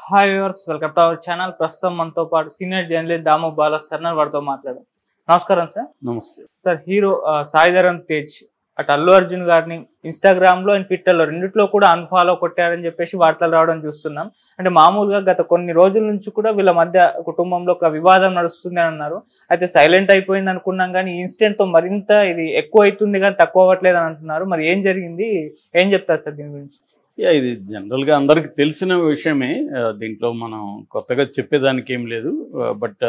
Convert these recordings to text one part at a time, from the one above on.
Hi viewers welcome to our channel ప్రస్తుతం మనతో పాటు సీనియర్ జర్నలిస్ట్ దాము బాల సర్నర్ వారితో మాట్లాడాం నమస్కారం సార్ నమస్తే సార్ హీరో ఆ, సాయి ధరమ్ తేజ్ అటు అల్లు అర్జున్ గారిని ఇన్స్టాగ్రామ్ లో అండ్ ట్విట్టర్ లో రెండిట్లో కూడా అన్ఫాలో కొట్టారని చెప్పేసి వార్తలు రావడం చూస్తున్నాం అంటే మామూలుగా గత కొన్ని రోజుల నుంచి కూడా వీళ్ళ మధ్య కుటుంబంలో ఒక వివాదం నడుస్తుంది అని అన్నారు అయితే సైలెంట్ అయిపోయింది అనుకున్నాం కానీ ఈ ఇన్సిడెంట్ తో మరింత ఇది ఎక్కువ అవుతుంది కానీ తక్కువ అవ్వట్లేదు అని అంటున్నారు మరి ఏం జరిగింది ఏం చెప్తారు సార్ దీని గురించి యా, ఇది జనరల్గా అందరికి తెలిసిన విషయమే ఆ, దీంట్లో మనం కొత్తగా చెప్పేదానికి ఏం లేదు బట్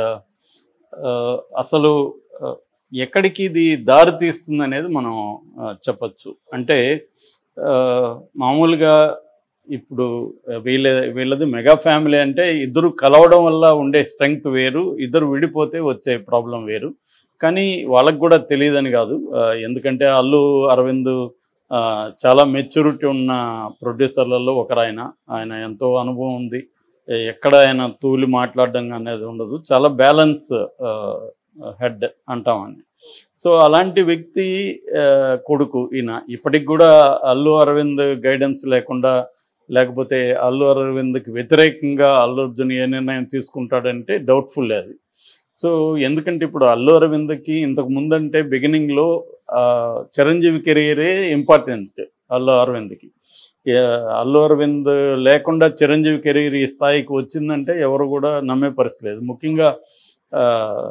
అసలు ఆ, ఎక్కడికి ఇది దారి తీస్తుంది అనేది మనం ఆ, చెప్పచ్చు అంటే ఆ, మామూలుగా ఇప్పుడు వీళ్ళ వీళ్ళది మెగా ఫ్యామిలీ అంటే ఇద్దరు కలవడం వల్ల ఉండే స్ట్రెంగ్త్ వేరు ఇద్దరు విడిపోతే వచ్చే ప్రాబ్లం వేరు కానీ వాళ్ళకు కూడా తెలియదని కాదు ఆ, ఎందుకంటే అల్లు అరవింద్ ఆ, చాలా మెచ్యూరిటీ ఉన్న ప్రొడ్యూసర్లలో ఒకరు ఆయన ఆయన ఎంతో అనుభవం ఉంది ఎ- ఎక్కడ ఆయన తూలి మాట్లాడడం అనేది ఉండదు చాలా బ్యాలెన్స్ హెడ్ అంటామని సో అలాంటి వ్యక్తి ఆ, కొడుకు ఈయన ఇప్పటికి కూడా అల్లు అరవింద్ గైడెన్స్ లేకుండా లేకపోతే అల్లు అరవింద్కి వ్యతిరేకంగా అల్లు అర్జున్ ఏ నిర్ణయం తీసుకుంటాడంటే డౌట్ఫుల్ అది సో ఎందుకంటే ఇప్పుడు అల్లు అరవింద్కి ఇంతకు ముందంటే బిగినింగ్లో చిరంజీవి కెరీరే ఇంపార్టెంట్ అల్లు అరవింద్కి ఏ, అల్లు అరవింద్ లేకుండా చిరంజీవి కెరీర్ ఈ స్థాయికి వచ్చిందంటే ఎవరు కూడా నమ్మే పరిస్థితి లేదు ముఖ్యంగా ఆ,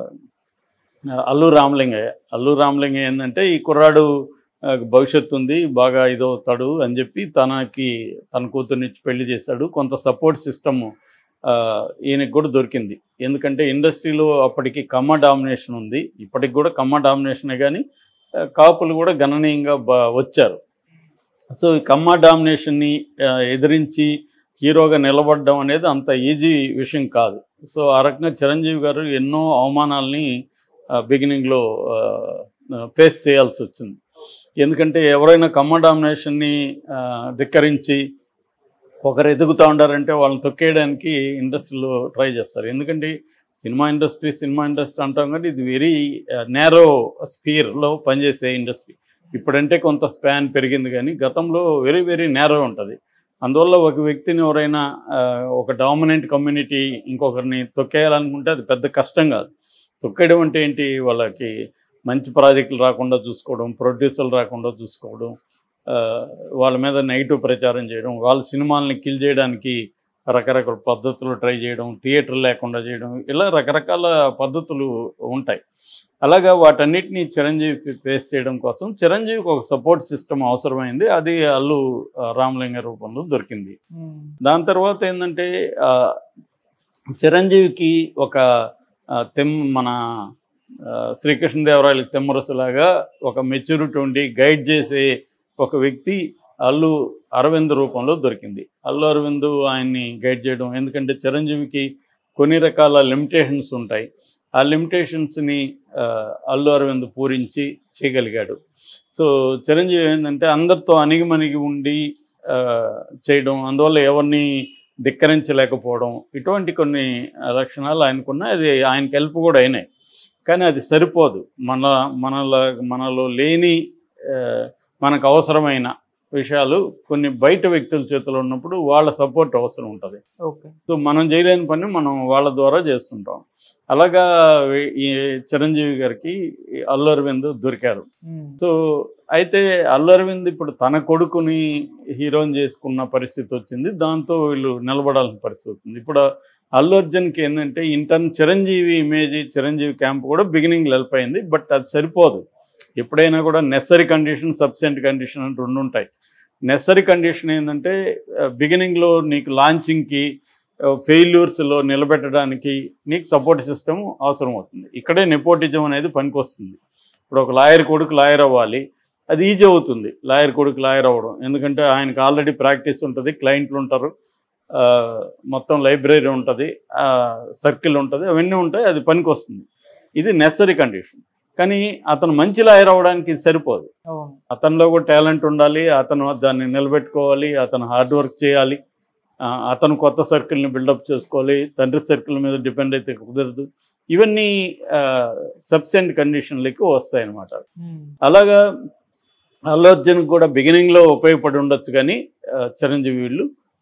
అల్లు రామలింగయ్య అల్లు రామలింగయ్య ఏంటంటే ఈ కుర్రాడు ఆ, భవిష్యత్తు ఉంది బాగా ఇదవుతాడు అని చెప్పి తనకి తన కూతుర్నిచ్చి పెళ్లి చేశాడు కొంత సపోర్ట్ సిస్టమ్ ఈయనకి కూడా దొరికింది ఎందుకంటే ఇండస్ట్రీలో అప్పటికి కమ్మ డామినేషన్ ఉంది ఇప్పటికి కూడా కమ్మ డామినేషనే కానీ ఆ, కాపులు కూడా గణనీయంగా బా వచ్చారు సో ఈ కమ్మ డామినేషన్ని ఆ, ఎదిరించి హీరోగా నిలబడడం అనేది అంత ఈజీ విషయం కాదు సో ఆ రకంగా చిరంజీవి గారు ఎన్నో అవమానాల్ని బిగినింగ్లో ఫేస్ చేయాల్సి వచ్చింది ఎందుకంటే ఎవరైనా కమ్మ డామినేషన్ని ఆ, ధిక్కరించి ఒకరు ఎదుగుతూ ఉండారంటే వాళ్ళని తొక్కేయడానికి ఇండస్ట్రీలో ట్రై చేస్తారు ఎందుకంటే సినిమా ఇండస్ట్రీ సినిమా ఇండస్ట్రీ అంటాం కానీ ఇది వెరీ నేరో స్పీర్లో పనిచేసే ఇండస్ట్రీ ఇప్పుడంటే కొంత స్పాన్ పెరిగింది కానీ గతంలో వెరీ వెరీ నేరో ఉంటుంది అందువల్ల ఒక వ్యక్తిని ఎవరైనా ఆ, ఒక డామినెంట్ కమ్యూనిటీ ఇంకొకరిని తొక్కేయాలనుకుంటే అది పెద్ద కష్టం కాదు తొక్కేయడం అంటే ఏంటి వాళ్ళకి మంచి ప్రాజెక్టులు రాకుండా చూసుకోవడం ప్రొడ్యూసర్లు రాకుండా చూసుకోవడం ఆ, వాళ్ళ మీద నెగిటివ్ ప్రచారం చేయడం వాళ్ళ సినిమాలని కిల్ చేయడానికి రకరకాల పద్ధతులు ట్రై చేయడం థియేటర్ లేకుండా చేయడం ఇలా రకరకాల పద్ధతులు ఉంటాయి అలాగా వాటన్నిటిని చిరంజీవి ఫేస్ చేయడం కోసం చిరంజీవికి ఒక సపోర్ట్ సిస్టమ్ అవసరమైంది అది అల్లు ఆ, రామలింగ రూపంలో దొరికింది దాని తర్వాత ఏంటంటే ఆ, చిరంజీవికి ఒక ఆ, తెమ్ మన ఆ, శ్రీకృష్ణదేవరాయలకి తెమ్మరసులాగా ఒక మెచ్యూరిటీ ఉండి గైడ్ చేసే ఒక వ్యక్తి అల్లు అరవింద్ రూపంలో దొరికింది అల్లు అరవింద్ ఆయన్ని గైడ్ చేయడం ఎందుకంటే చిరంజీవికి కొన్ని రకాల లిమిటేషన్స్ ఉంటాయి ఆ లిమిటేషన్స్ని అల్లు అరవింద్ పూరించి చేయగలిగాడు సో చిరంజీవి ఏంటంటే అందరితో అణిగిమణిగి ఉండి ఆ, చేయడం అందువల్ల ఎవరిని ధిక్కరించలేకపోవడం ఇటువంటి కొన్ని లక్షణాలు ఆయనకున్నాయి అది ఆయనకి హెల్ప్ కూడా అయినాయి కానీ అది సరిపోదు మన మనలో మనలో లేని ఆ, మనకు అవసరమైన విషయాలు కొన్ని బయట వ్యక్తుల చేతిలో ఉన్నప్పుడు వాళ్ళ సపోర్ట్ అవసరం ఉంటుంది ఓకే సో మనం చేయలేని పని మనం వాళ్ళ ద్వారా చేస్తుంటాం అలాగా ఈ చిరంజీవి గారికి ఈ అల్లు అరవింద్ దొరికారు సో అయితే అల్లు అరవింద్ ఇప్పుడు తన కొడుకుని హీరోని చేసుకున్న పరిస్థితి వచ్చింది దాంతో వీళ్ళు నిలబడాల్సిన పరిస్థితి వచ్చింది ఇప్పుడు అల్లు అర్జున్కి ఏంటంటే ఇంటర్న్ చిరంజీవి ఇమేజ్ చిరంజీవి క్యాంప్ కూడా బిగినింగ్ హెల్ప్ అయింది బట్ అది సరిపోదు ఎప్పుడైనా కూడా నెసరీ కండిషన్ సబ్సెంట్ కండిషన్ అని రెండు ఉంటాయి నెసరీ కండిషన్ ఏంటంటే బిగినింగ్లో నీకు లాంచింగ్కి ఫెయిల్యూర్స్లో నిలబెట్టడానికి నీకు సపోర్ట్ సిస్టమ్ అవసరం అవుతుంది ఇక్కడే నెపోటిజం అనేది పనికొస్తుంది ఇప్పుడు ఒక లాయర్ కొడుకు లాయర్ అవ్వాలి అది ఈజీ అవుతుంది లాయర్ కొడుకు లాయర్ అవ్వడం ఎందుకంటే ఆయనకు ఆల్రెడీ ప్రాక్టీస్ ఉంటుంది క్లయింట్లు ఉంటారు ఆ, మొత్తం లైబ్రరీ ఉంటుంది సర్కిల్ ఉంటుంది అవన్నీ ఉంటాయి అది పనికొస్తుంది ఇది నెసరీ కండిషన్ కానీ అతను మంచి లాయర్ అవ్వడానికి ఇది సరిపోదు అవును అతనిలో కూడా టాలెంట్ ఉండాలి అతను దాన్ని నిలబెట్టుకోవాలి అతను హార్డ్ వర్క్ చేయాలి ఆ, అతను కొత్త సర్కిల్ని బిల్డప్ చేసుకోవాలి తండ్రి సర్కిల్ మీద డిపెండ్ అయితే కుదరదు ఇవన్నీ సబ్సెంట్ కండిషన్లకి వస్తాయి అన్నమాట అలాగా అల్లు అర్జున్ కూడా బిగినింగ్లో ఉపయోగపడి ఉండొచ్చు కానీ ఆ, చిరంజీవి వీళ్ళు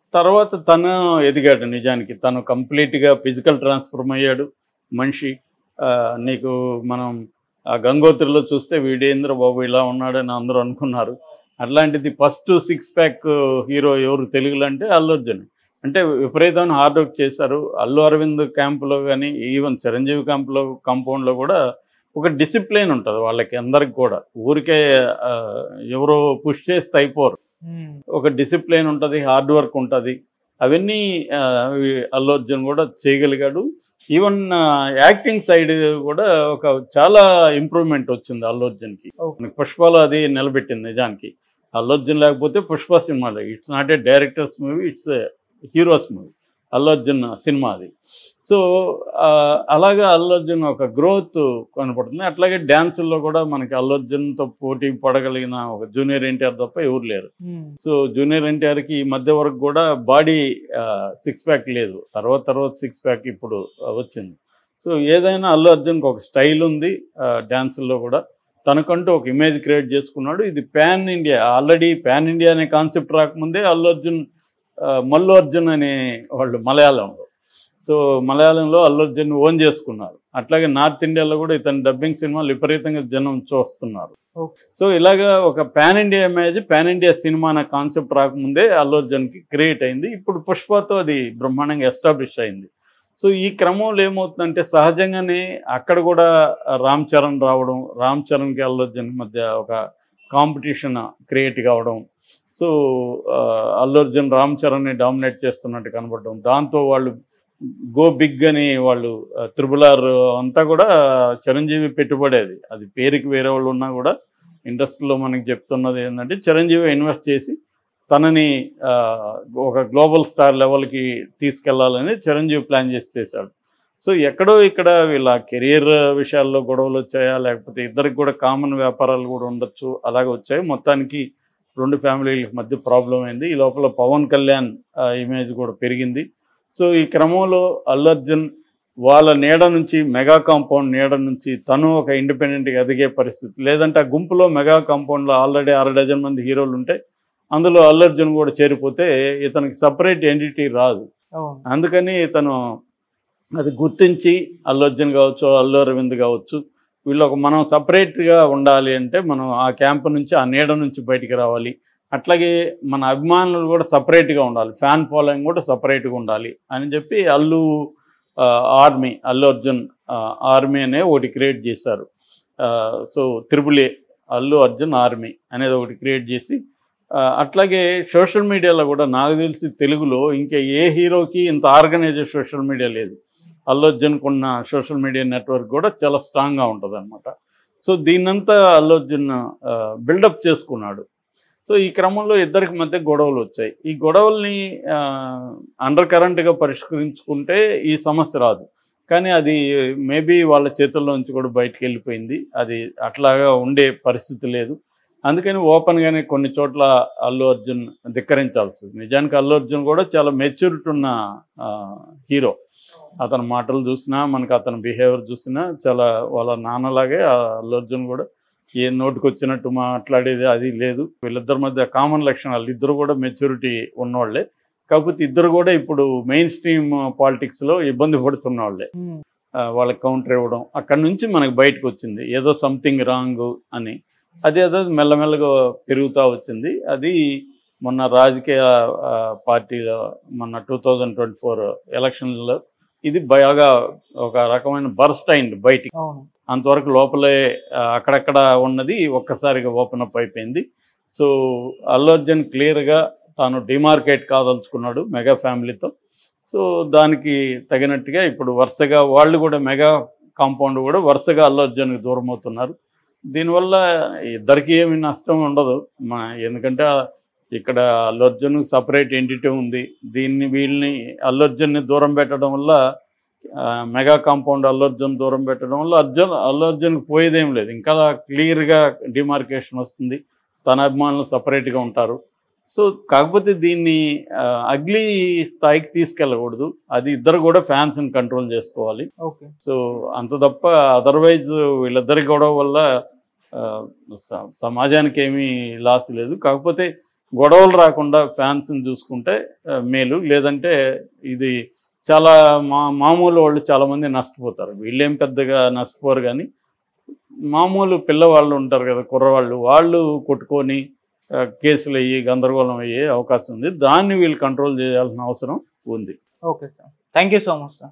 తర్వాత తను ఎదిగాడు నిజానికి తను కంప్లీట్గా ఫిజికల్ ట్రాన్స్ఫర్మ్ అయ్యాడు మనిషి ఆ, నీకు మనం ఆ గంగోత్రిలో చూస్తే వీడేంద్ర బాబు ఇలా ఉన్నాడని అందరూ అనుకున్నారు అట్లాంటిది ఫస్ట్ సిక్స్ ప్యాక్ హీరో ఎవరు తెలుగులో అంటే అల్లు అర్జున్ అంటే విపరీతమైన హార్డ్ వర్క్ చేశారు అల్లు అరవింద్ క్యాంపులో కానీ ఈవెన్ చిరంజీవి క్యాంపులో కాంపౌండ్లో కూడా ఒక డిసిప్లిన్ ఉంటుంది వాళ్ళకి అందరికి కూడా ఊరికే ఆ, ఎవరో పుష్ చేస్తే అయిపోరు ఉమ్, ఒక డిసిప్లిన్ ఉంటుంది హార్డ్ వర్క్ ఉంటుంది అవన్నీ ఆ, అవి అల్లు అర్జున్ కూడా చేయగలిగాడు ఈవెన్ యాక్టింగ్ సైడ్ కూడా ఒక చాలా ఇంప్రూవ్మెంట్ వచ్చింది అల్లు అర్జున్కి Okay. పుష్పలో అది నిలబెట్టింది నిజానికి అల్లు అర్జున్ లేకపోతే పుష్ప సినిమాలో it's not a director's movie it's hero's movie Allu Arjun cinema అది సో ఆ, అలాగా అల్లు అర్జున్ ఒక గ్రోత్ కనపడుతుంది అట్లాగే డ్యాన్సుల్లో కూడా మనకి అల్లు అర్జున్తో పోటీ పడగలిగిన ఒక జూనియర్ ఎన్టీఆర్ తప్ప ఎవరు లేరు ఉమ్, సో జూనియర్ ఎన్టీఆర్కి ఈ మధ్య వరకు కూడా బాడీ సిక్స్ ప్యాక్ లేదు తర్వాత తర్వాత సిక్స్ ప్యాక్ ఇప్పుడు ఆ, వచ్చింది సో ఏదైనా అల్లు అర్జున్కి ఒక స్టైల్ ఉంది డ్యాన్సుల్లో కూడా తనకంటూ ఒక ఇమేజ్ క్రియేట్ చేసుకున్నాడు ఇది pan India already pan India అనే కాన్సెప్ట్ రాకముందే అల్లు అర్జున్ ఆ, మల్లు అర్జున్ అనే వాళ్ళు మలయాళంలో సో మలయాళంలో అల్లు అర్జున్ ఓన్ చేసుకున్నారు అట్లాగే నార్త్ ఇండియాలో కూడా ఇతని డబ్బింగ్ సినిమాలు విపరీతంగా జనం చూస్తున్నారు Okay. సో ఇలాగా ఒక pan India image pan India cinema అనే కాన్సెప్ట్ రాకముందే అల్లు అర్జున్కి క్రియేట్ అయింది ఇప్పుడు పుష్పతో అది బ్రహ్మాండంగా ఎస్టాబ్లిష్ అయింది సో ఈ క్రమంలో ఏమవుతుందంటే సహజంగానే అక్కడ కూడా రామ్ చరణ్ రావడం రామ్ చరణ్కి అల్లు అర్జున్ మధ్య ఒక కాంపిటీషన్ క్రియేట్ కావడం సో ఆ, అల్లు అర్జున్ రామ్ చరణ్ని డామినేట్ చేస్తున్నట్టు కనబడడం దాంతో వాళ్ళు గో బిగ్ అని వాళ్ళు త్రిబుల్ ఆర్ అంతా కూడా చిరంజీవి పెట్టుబడి అది అది పేరుకి వేరే వాళ్ళు ఉన్నా కూడా ఇండస్ట్రీలో మనకి చెప్తున్నది ఏంటంటే చిరంజీవి ఇన్వెస్ట్ చేసి తనని ఆ, ఒక గ్లోబల్ స్టార్ లెవెల్కి తీసుకెళ్లాలని చిరంజీవి ప్లాన్ చేసి చేశాడు సో ఎక్కడో ఇక్కడ వీళ్ళ కెరీర్ విషయాల్లో గొడవలు వచ్చాయా లేకపోతే ఇద్దరికి కూడా కామన్ వ్యాపారాలు కూడా ఉండొచ్చు అలాగే వచ్చాయి మొత్తానికి రెండు ఫ్యామిలీల మధ్య ప్రాబ్లం అయింది ఈ లోపల పవన్ కళ్యాణ్ ఇమేజ్ కూడా పెరిగింది సో ఈ క్రమంలో అల్లు అర్జున్ వాళ్ళ నీడ నుంచి మెగా కాంపౌండ్ నీడ నుంచి తను ఒక ఇండిపెండెంట్గా ఎదిగే పరిస్థితి లేదంటే ఆ గుంపులో మెగా కాంపౌండ్లో ఆల్రెడీ అర డజన్ మంది హీరోలు ఉంటే అందులో అల్లు అర్జున్ కూడా చేరిపోతే ఇతనికి సపరేట్ ఎంటిటీ రాదు అవును అందుకని ఇతను అది గుర్తించి అల్లు అర్జున్ కావచ్చు అల్లు అరవింద్ కావచ్చు వీళ్ళు ఒక మనం సపరేట్గా ఉండాలి అంటే మనం ఆ క్యాంప్ నుంచి ఆ నీడ నుంచి బయటికి రావాలి అట్లాగే మన అభిమానులు కూడా సపరేట్గా ఉండాలి ఫ్యాన్ ఫాలోయింగ్ కూడా సపరేట్గా ఉండాలి అని చెప్పి అల్లు ఆ, ఆర్మీ అల్లు అర్జున్ ఆ, ఆర్మీ అనే ఒకటి క్రియేట్ చేశారు ఆ, so triple A Allu Arjun army అనేది ఒకటి క్రియేట్ చేసి ఆ, అట్లాగే సోషల్ మీడియాలో కూడా నాకు తెలిసి తెలుగులో ఇంకా ఏ హీరోకి ఇంత ఆర్గనైజ్డ్ సోషల్ మీడియా లేదు అల్లు అర్జున్కు ఉన్న సోషల్ మీడియా నెట్వర్క్ కూడా చాలా స్ట్రాంగ్గా ఉంటుంది అనమాట సో దీన్నంతా అల్లు అర్జున్ బిల్డప్ చేసుకున్నాడు సో ఈ క్రమంలో ఇద్దరికి మధ్య గొడవలు వచ్చాయి ఈ గొడవల్ని అండర్ కరెంట్గా పరిష్కరించుకుంటే ఈ సమస్య రాదు కానీ అది మేబీ వాళ్ళ చేతుల్లో నుంచి కూడా బయటకు వెళ్ళిపోయింది అది అట్లాగా ఉండే పరిస్థితి లేదు అందుకని ఓపెన్గానే కొన్ని చోట్ల అల్లు అర్జున్ ధిక్కరించాల్సి ఉంది నిజానికి అల్లు అర్జున్ కూడా చాలా మెచ్యూరిటీ ఉన్న హీరో అతని మాటలు చూసినా మనకు అతని బిహేవియర్ చూసినా చాలా వాళ్ళ నాన్నలాగే ఆ అల్లు అర్జున్ కూడా ఏ నోటికి వచ్చినట్టు మాట్లాడేది అది లేదు వీళ్ళిద్దరి మధ్య కామన్ లక్షణాలు ఇద్దరు కూడా మెచ్యూరిటీ ఉన్నవాళ్ళే కాకపోతే ఇద్దరు కూడా ఇప్పుడు మెయిన్ స్ట్రీమ్ పాలిటిక్స్లో ఇబ్బంది పడుతున్న వాళ్ళే ఉమ్, ఆ, వాళ్ళకి కౌంటర్ ఇవ్వడం అక్కడి నుంచి మనకు బయటకు వచ్చింది ఏదో సంథింగ్ రాంగ్ అని అది అదో మెల్లమెల్లగా పెరుగుతూ వచ్చింది అది మొన్న రాజకీయ ఆ, పార్టీలో మొన్న టూ థౌజండ్ ట్వంటీ ఫోర్ ఎలక్షన్లో ఇది బాగా ఒక రకమైన బర్స్ట్ అయింది బయటికి అవును అంతవరకు లోపలే ఆ, అక్కడక్కడ ఉన్నది ఒక్కసారిగా ఓపెన్ అప్ అయిపోయింది సో అల్లు అర్జున్ క్లియర్గా తాను డిమార్కేట్ కాదలుచుకున్నాడు మెగా ఫ్యామిలీతో సో దానికి తగినట్టుగా ఇప్పుడు వరుసగా వాళ్ళు కూడా మెగా కాంపౌండ్ కూడా వరుసగా అల్లు అర్జున్కి దూరం అవుతున్నారు దీనివల్ల ఇద్దరికి ఏమి నష్టం ఉండదు మా ఎందుకంటే ఇక్కడ అల్లు అర్జున్ సపరేట్ ఎంటిటీ ఉంది దీన్ని వీళ్ళని అల్లు అర్జున్ని దూరం పెట్టడం వల్ల ఆ, మెగా కాంపౌండ్ అల్లు అర్జున్ దూరం పెట్టడం వల్ల అర్జున్ అల్లు అర్జున్కి పోయేదేం లేదు ఇంకా క్లియర్గా డిమార్కేషన్ వస్తుంది తన అభిమానులు సపరేట్గా ఉంటారు సో కాకపోతే దీన్ని అగ్లీ స్థాయికి తీసుకెళ్ళకూడదు అది ఇద్దరు కూడా ఫ్యాన్స్ని కంట్రోల్ చేసుకోవాలి ఓకే సో అంత తప్ప అదర్వైజ్ వీళ్ళిద్దరి గొడవ వల్ల ఆ, స- సమాజానికి ఏమీ లాస్ లేదు కాకపోతే గొడవలు రాకుండా ఫ్యాన్స్ని చూసుకుంటే ఆ, మేలు లేదంటే ఇది చాలా మా మామూలు వాళ్ళు చాలామంది నష్టపోతారు వీళ్ళేం పెద్దగా నష్టపోరు కానీ మామూలు పిల్లవాళ్ళు ఉంటారు కదా కుర్రవాళ్ళు వాళ్ళు కొట్టుకొని ఆ, కేసులు అయ్యి గందరగోళం అయ్యే అవకాశం ఉంది దాన్ని వీళ్ళు కంట్రోల్ చేయాల్సిన అవసరం ఉంది okay sir thank you so much sir